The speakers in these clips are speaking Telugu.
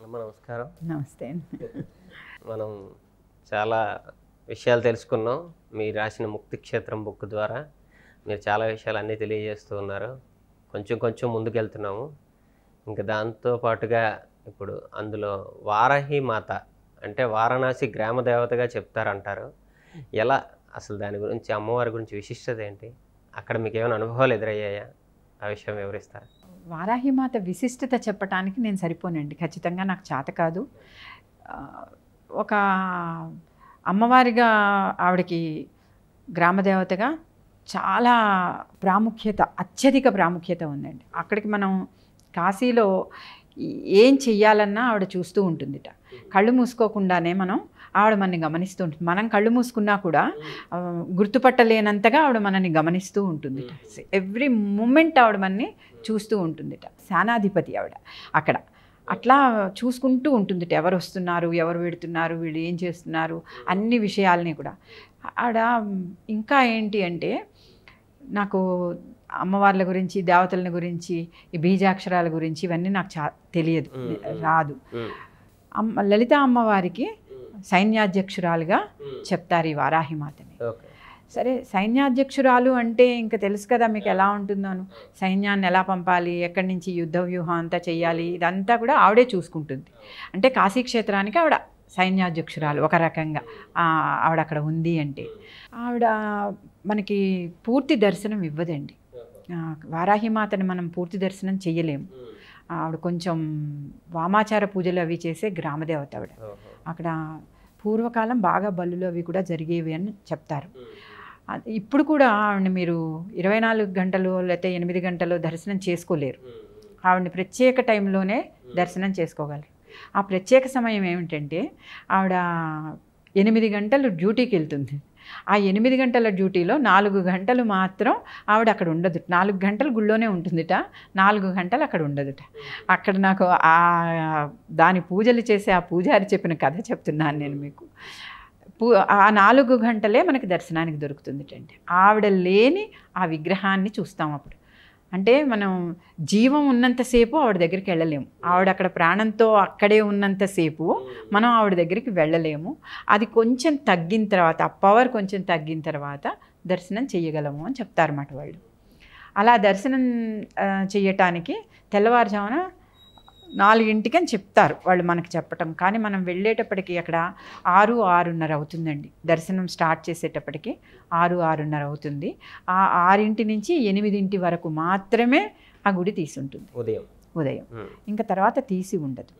అమ్మ నమస్కారం నమస్తే అండి మనం చాలా విషయాలు తెలుసుకున్నాం మీరు రాసిన ముక్తి క్షేత్రం బుక్ ద్వారా మీరు చాలా విషయాలు అన్నీ తెలియజేస్తూ ఉన్నారు కొంచెం కొంచెం ముందుకెళ్తున్నాము ఇంకా దాంతో పాటుగా ఇప్పుడు అందులో వారాహి మాత అంటే వారణాసి గ్రామ దేవతగా చెప్తారంటారు ఎలా అసలు దాని గురించి అమ్మవారి గురించి విశిష్టత ఏంటి అక్కడ మీకు ఏమైనా అనుభవాలు ఎదురయ్యాయా ఆ విషయం వివరిస్తారా వారాహిమాత విశిష్టత చెప్పటానికి నేను సరిపోనండి ఖచ్చితంగా నాకు చేత కాదు ఆ, ఒక అమ్మవారిగా ఆవిడకి గ్రామదేవతగా చాలా ప్రాముఖ్యత అత్యధిక ప్రాముఖ్యత ఉందండి అక్కడికి మనం కాశీలో ఈ- ఏం చెయ్యాలన్నా ఆవిడ చూస్తూ ఉంటుందిట కళ్ళు మూసుకోకుండానే మనం ఆవిడ మనని గమనిస్తూ ఉంటుంది మనం కళ్ళు మూసుకున్నా కూడా ఆ, గుర్తుపట్టలేనంతగా ఆవిడ మనని గమనిస్తూ ఉంటుంది ఎవ్రీ మూమెంట్ ఆవిడ మనని చూస్తూ ఉంటుందిట సేనాధిపతి ఆవిడ అక్కడ అట్లా చూసుకుంటూ ఉంటుందిట ఎవరు వస్తున్నారు ఎవరు పెడుతున్నారు వీళ్ళు ఏం చేస్తున్నారు అన్ని విషయాల్ని కూడా ఆడ ఇంకా ఏంటి అంటే నాకు అమ్మవార్ల గురించి దేవతల గురించి ఈ బీజాక్షరాల గురించి ఇవన్నీ నాకు చా తెలియదు మ్మ్. రాదు ఉమ్, అమ్మ లలిత అమ్మవారికి సైన్యాధ్యక్షురాలుగా చెప్తారు ఈ వారాహిమాతని ఓకే సరే సైన్యాధ్యక్షురాలు అంటే ఇంకా తెలుసు కదా మీకు ఎలా ఉంటుందోను సైన్యాన్ని ఎలా పంపాలి ఎక్కడి నుంచి యుద్ధ వ్యూహం అంతా చేయాలి ఇదంతా కూడా ఆవిడే చూసుకుంటుంది అంటే కాశీక్షేత్రానికి ఆవిడ సైన్యాధ్యక్షురాలు ఒక రకంగా ఆ, ఆవిడ అక్కడ ఉంది అంటే ఆవిడ మనకి పూర్తి దర్శనం ఇవ్వదండి ఆ, వారాహిమాతని మనం పూర్తి దర్శనం చెయ్యలేము ఆవిడ కొంచెం వామాచార పూజలు అవి చేసే గ్రామదేవత ఆవిడ ఓహో. అక్కడ పూర్వకాలం బాగా బల్లులు అవి కూడా జరిగేవి అని చెప్తారు అది ఇప్పుడు కూడా ఆవిడని మీరు ఇరవై నాలుగు గంటలు లేకపోతే ఎనిమిది గంటలు దర్శనం చేసుకోలేరు ఆవిడని ప్రత్యేక టైంలోనే దర్శనం చేసుకోగలరు ఆ ప్రత్యేక సమయం ఏమిటంటే ఆవిడ ఎనిమిది గంటలు డ్యూటీకి వెళ్తుంది ఆ ఎనిమిది గంటల డ్యూటీలో నాలుగు గంటలు మాత్రం ఆవిడ అక్కడ ఉండదు నాలుగు గంటలు గుళ్ళోనే ఉంటుందిట నాలుగు గంటలు అక్కడ ఉండదుట అక్కడ నాకు ఆ దాని పూజలు చేసే ఆ పూజారి చెప్పిన కథ చెప్తున్నాను నేను మీకు పూ ఆ నాలుగు గంటలే మనకి దర్శనానికి దొరుకుతుందిటండి ఆవిడ లేని ఆ విగ్రహాన్ని చూస్తాం అప్పుడు అంటే మనం జీవం ఉన్నంతసేపు ఆవిడ దగ్గరికి వెళ్ళలేము ఆవిడ అక్కడ ప్రాణంతో అక్కడే ఉన్నంతసేపు మనం ఆవిడ దగ్గరికి వెళ్ళలేము అది కొంచెం తగ్గిన తర్వాత ఆ పవర్ కొంచెం తగ్గిన తర్వాత దర్శనం చేయగలము అని చెప్తారన్నమాట వాళ్ళు అలా దర్శనం ఆ, చెయ్యటానికి తెల్లవారుజామున నాలుగింటికి అని చెప్తారు వాళ్ళు మనకి చెప్పటం కానీ మనం వెళ్ళేటప్పటికి అక్కడ ఆరు ఆరున్నర అవుతుందండి దర్శనం స్టార్ట్ చేసేటప్పటికి ఆరు ఆరున్నర అవుతుంది ఆ ఆరింటి నుంచి ఎనిమిదింటి వరకు మాత్రమే ఆ గుడి తీసి ఉంటుంది ఉదయం ఉదయం ఉమ్, ఇంకా తర్వాత తీసి ఉండదు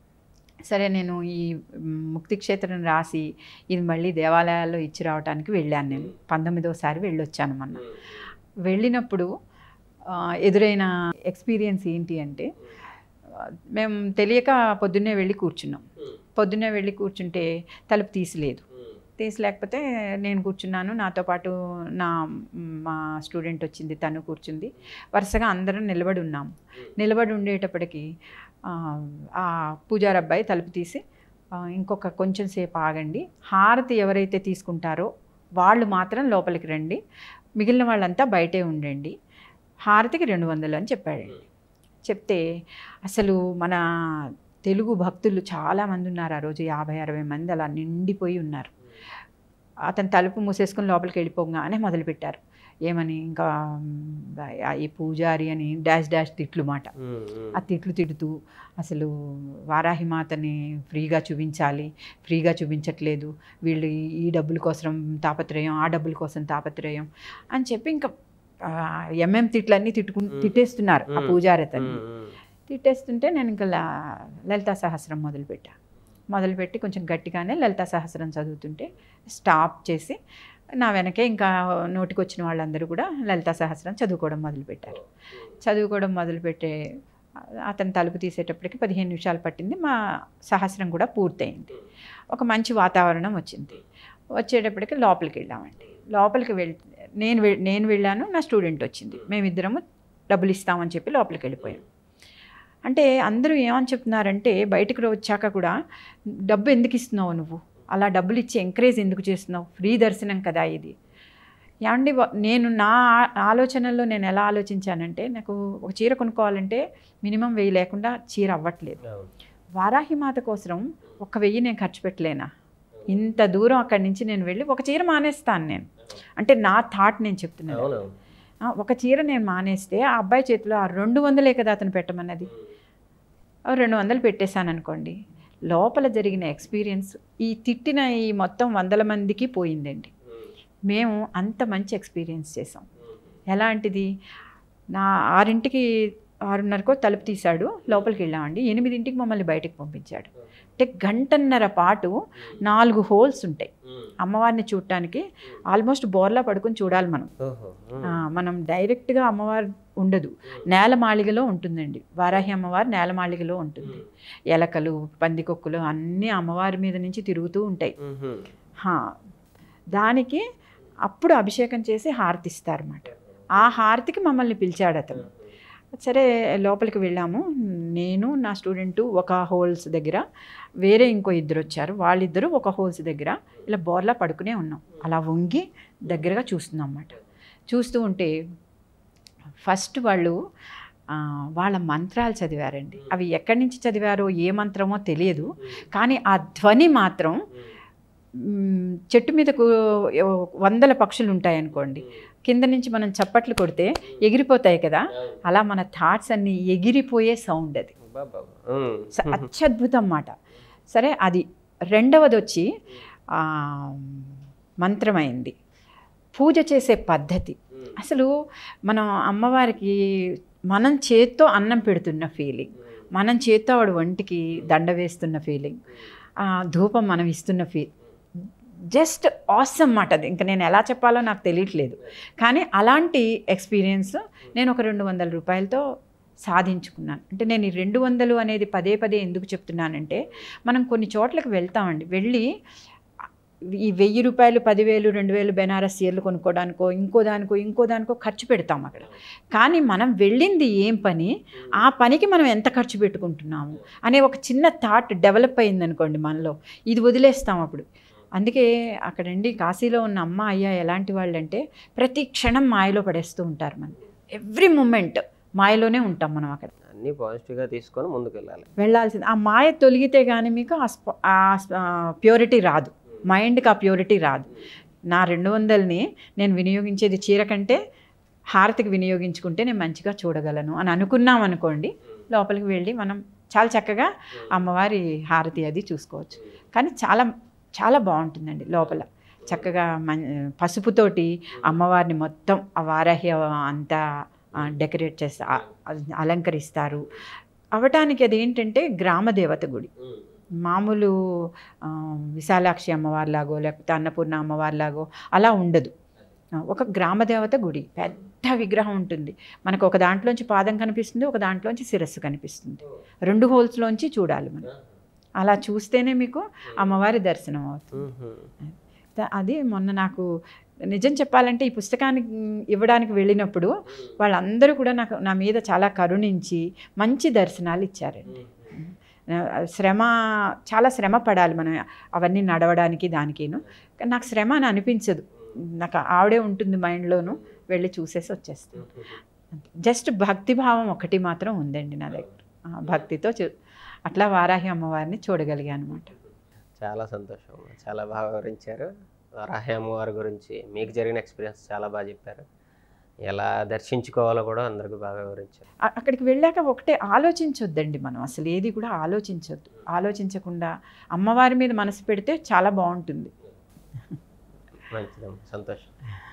సరే నేను ఈ మ్, ముక్తి క్షేత్రం రాసి ఇది మళ్ళీ దేవాలయాల్లో ఇచ్చి రావడానికి వెళ్ళాను నేను పంతొమ్మిదోసారి వెళ్ళొచ్చాను మొన్న వెళ్ళినప్పుడు ఆ, ఎదురైన ఎక్స్పీరియన్స్ ఏంటి అంటే ఆ, మేము తెలియక పొద్దున్నే వెళ్ళి కూర్చున్నాం పొద్దున్నే వెళ్ళి కూర్చుంటే తలుపు తీసిలేదు తీసలేకపోతే నేను కూర్చున్నాను నాతో పాటు నా మా స్టూడెంట్ వచ్చింది తను కూర్చుంది వరుసగా అందరం నిలబడి ఉన్నాం నిలబడి ఉండేటప్పటికి ఆ, ఆ పూజారి అబ్బాయి తలుపు తీసి ఆ, ఇంకొక కొంచెం సేపు ఆగండి హారతి ఎవరైతే తీసుకుంటారో వాళ్ళు మాత్రం లోపలికి రండి మిగిలిన వాళ్ళంతా బయటే ఉండండి హారతికి రెండు వందలు అని చెప్పాడండి చెప్తే అసలు మన తెలుగు భక్తులు చాలామంది ఉన్నారు ఆ రోజు యాభై అరవై మంది అలా నిండిపోయి ఉన్నారు అతను తలుపు మూసేసుకుని లోపలికి వెళ్ళిపోగానే మొదలుపెట్టారు ఏమని ఇంకా మ్, ఆ ఈ పూజారి అని డాష్ డాష్ తిట్లు మాట ఉమ్, ఉమ్. ఆ తిట్లు తిడుతూ అసలు వారాహిమాతని ఫ్రీగా చూపించాలి ఫ్రీగా చూపించట్లేదు వీళ్ళు ఈ- ఈ డబ్బుల కోసం తాపత్రయం ఆ డబ్బుల కోసం తాపత్రయం అని చెప్పి ఇంకా ఎంఎం తిట్లన్నీ తిట్టుకు తిట్టేస్తున్నారు ఆ మ్మ్. పూజారి అతన్ని ఉమ్, ఉమ్. తిట్టేస్తుంటే నేను ఇంకా లా- లలితా సహస్రం మొదలుపెట్టా మొదలుపెట్టి కొంచెం గట్టిగానే లలితా సహస్రం చదువుతుంటే స్టాప్ చేసి నా వెనకే ఇంకా నోటికి వచ్చిన వాళ్ళందరూ కూడా లలితా సహస్రం చదువుకోవడం మొదలుపెట్టారు చదువుకోవడం మొదలుపెట్టే అతను తలుపు తీసేటప్పటికి పదిహేను నిమిషాలు పట్టింది మా సహస్రం కూడా పూర్తయింది ఒక మంచి వాతావరణం వచ్చింది వచ్చేటప్పటికి లోపలికి వెళ్ళామండి లోపలికి వెళ్ నేను వె- నేను వెళ్ళాను నా స్టూడెంట్ వచ్చింది మేమిద్దరము డబ్బులు ఇస్తామని చెప్పి లోపలికి వెళ్ళిపోయాం అంటే అందరూ ఏమని చెప్తున్నారంటే బయటకు వచ్చాక కూడా డబ్బు ఎందుకు ఇస్తున్నావు నువ్వు అలా డబ్బులు ఇచ్చి ఎంకరేజ్ ఎందుకు చేస్తున్నావు ఫ్రీ దర్శనం కదా ఇది ఏమండి వ- నేను నా ఆ- ఆలోచనల్లో నేను ఎలా ఆలోచించానంటే నాకు ఒక చీర కొనుక్కోవాలంటే మినిమం వెయ్యి లేకుండా చీర అవ్వట్లేదు అవును. వారాహిమాత కోసం ఒక వెయ్యి నేను ఖర్చు పెట్టలేనా ఇంత దూరం అక్కడి నుంచి నేను వెళ్ళి ఒక చీర మానేస్తాను నేను అంటే నా థాట్ నేను చెప్తున్నాను అవునవును ఆ, ఒక చీర నేను మానేస్తే ఆ అబ్బాయి చేతిలో ఆ రెండు వందలే కదా అతను పెట్టమన్నది ఆ రెండు వందలు పెట్టేశాను అనుకోండి లోపల జరిగిన ఎక్స్పీరియన్స్ ఈ తిట్టిన ఈ మొత్తం వందల మందికి పోయిందండి మేము అంత మంచి ఎక్స్పీరియన్స్ చేసాం ఎలాంటిది నా ఆరింటికి ఆరున్నరకో తలుపు తీశాడు లోపలికి వెళ్ళామండి ఎనిమిదింటికి మమ్మల్ని బయటికి పంపించాడు అంటే గంటన్నర పాటు నాలుగు హోల్స్ ఉంటాయి అమ్మవారిని చూడటానికి ఆల్మోస్ట్ బోర్లా పడుకొని చూడాలి మనం ఓహో ఆ, మనం డైరెక్ట్గా అమ్మవారు ఉండదు నేలమాళిగలో ఉంటుందండి వారాహి అమ్మవారు నేలమాళిగలో ఉంటుంది ఎలకలు పందికొక్కులు అన్నీ అమ్మవారి మీద నుంచి తిరుగుతూ ఉంటాయి హా, దానికి అప్పుడు అభిషేకం చేసి హారతి ఇస్తారన్నమాట ఆ హారతికి మమ్మల్ని పిలిచాడు అతను సరే లోపలికి వెళ్ళాము నేను నా స్టూడెంటు ఒక హోల్స్ దగ్గర వేరే ఇంకో ఇద్దరు వచ్చారు వాళ్ళిద్దరూ ఒక హోల్స్ దగ్గర ఇలా బోర్లా పడుకునే ఉన్నాం అలా వంగి దగ్గరగా చూస్తున్నాం అన్నమాట చూస్తూ ఉంటే ఫస్ట్ వాళ్ళు ఆ, వాళ్ళ మంత్రాలు చదివారండి అవి ఎక్కడి నుంచి చదివారో ఏ మంత్రమో తెలియదు కానీ ఆ ధ్వని మాత్రం మ్, చెట్టు మీదకు ఏవో వందల పక్షులు ఉంటాయనుకోండి కింద నుంచి మనం చప్పట్లు కొడితే ఎగిరిపోతాయి కదా అలా మన థాట్స్ అన్నీ ఎగిరిపోయే సౌండ్ అది స- అత్యద్భుతం అన్నమాట సరే అది రెండవది వచ్చి ఆ, మంత్రమైంది పూజ చేసే పద్ధతి అసలు మనం అమ్మవారికి మనం చేత్తో అన్నం పెడుతున్న ఫీలింగ్ మనం చేత్తో ఆవిడ వంటికి దండ వేస్తున్న ఫీలింగ్ ఆ, ధూపం మనం ఇస్తున్న ఫీ జస్ట్ ఆసమ్ అన్నమాట అది ఇంకా నేను ఎలా చెప్పాలో నాకు తెలియట్లేదు కానీ అలాంటి ఎక్స్పీరియన్స్ నేను ఒక రెండు వందల రూపాయలతో సాధించుకున్నాను అంటే నేను ఈ రెండు వందలు అనేది పదే పదే ఎందుకు చెప్తున్నానంటే మనం కొన్ని చోట్లకి వెళ్తామండి వెళ్ళి ఈ వెయ్యి రూపాయలు పదివేలు రెండు వేలు బెనారస్ చీరలు కొనుక్కోవడానికో ఇంకో దానికో ఇంకో దానికో ఖర్చు పెడతాం అక్కడ కానీ మనం వెళ్ళింది ఏం పని ఆ పనికి మనం ఎంత ఖర్చు పెట్టుకుంటున్నాము అనే ఒక చిన్న థాట్ డెవలప్ అయింది అనుకోండి మనలో ఇది వదిలేస్తాం అప్పుడు అందుకే అక్కడండి కాశీలో ఉన్న అమ్మ అయ్య ఎలాంటి వాళ్ళు అంటే ప్రతి క్షణం మాయలో పడేస్తూ ఉంటారు మనం ఎవ్రీ మూమెంట్ మాయలోనే ఉంటాం మనం అక్కడ అన్నీ పాజిటివ్గా తీసుకొని ముందుకు వెళ్ళాలి వెళ్ళాల్సింది ఆ మాయ తొలగితే కానీ మీకు ఆ స్ప- ఆ ప్యూరిటీ రాదు మైండ్కి ఆ ప్యూరిటీ రాదు నా రెండు వందలని నేను వినియోగించేది చీర కంటే హారతికి వినియోగించుకుంటే నేను మంచిగా చూడగలను అని అనుకున్నాం అనుకోండి లోపలికి వెళ్ళి మనం చాలా చక్కగా అమ్మవారి హారతి అది చూసుకోవచ్చు కానీ చాలా చాలా బాగుంటుందండి లోపల చక్కగా మం పసుపుతోటి అమ్మవారిని మొత్తం ఆ వారాహి అంతా డెకరేట్ చేసి ఆ- అలంకరిస్తారు అవటానికి అది ఏంటంటే గ్రామదేవత గుడి మామూలు ఆ, విశాలాక్షి అమ్మవారిలాగో లేకపోతే అన్నపూర్ణ అమ్మవారిలాగో అలా ఉండదు ఆ, ఒక గ్రామదేవత గుడి పెద్ద విగ్రహం ఉంటుంది మనకు ఒక దాంట్లోంచి పాదం కనిపిస్తుంది ఒక దాంట్లోంచి శిరస్సు కనిపిస్తుంది రెండు హోల్స్లోంచి చూడాలి మనం అలా చూస్తేనే మీకు అమ్మవారి దర్శనం అవుతుంది ద- అది మొన్న నాకు నిజం చెప్పాలంటే ఈ పుస్తకానికి మ్, ఇవ్వడానికి వెళ్ళినప్పుడు వాళ్ళందరూ కూడా నాకు నా మీద చాలా కరుణించి మంచి దర్శనాలు ఇచ్చారండి ఆ, శ్రమ చాలా శ్రమ పడాలి మనం అవన్నీ నడవడానికి దానికిను కానీ నాకు శ్రమ అని అనిపించదు నాకు ఆవిడే ఉంటుంది మైండ్లోను వెళ్ళి చూసేసి వచ్చేస్తాను జస్ట్ భక్తి భావం ఒకటి మాత్రం ఉందండి నా దగ్గర ఆ, భక్తితో చూ అట్లా వారాహి అమ్మవారిని చూడగలిగాను అనమాట చాలా సంతోషం చాలా బాగా వివరించారు రాహి అమ్మవారి గురించి మీకు జరిగిన ఎక్స్పీరియన్స్ చాలా బాగా చెప్పారు ఎలా దర్శించుకోవాలో కూడా అందరికీ బాగా వివరించారు అ- అక్కడికి వెళ్ళాక ఒకటే ఆలోచించొద్దండి మనం అసలు ఏది కూడా ఆలోచించొద్దు ఆలోచించకుండా అమ్మవారి మీద మనసు పెడితే చాలా బాగుంటుంది మంచిదమ్మా సంతోషం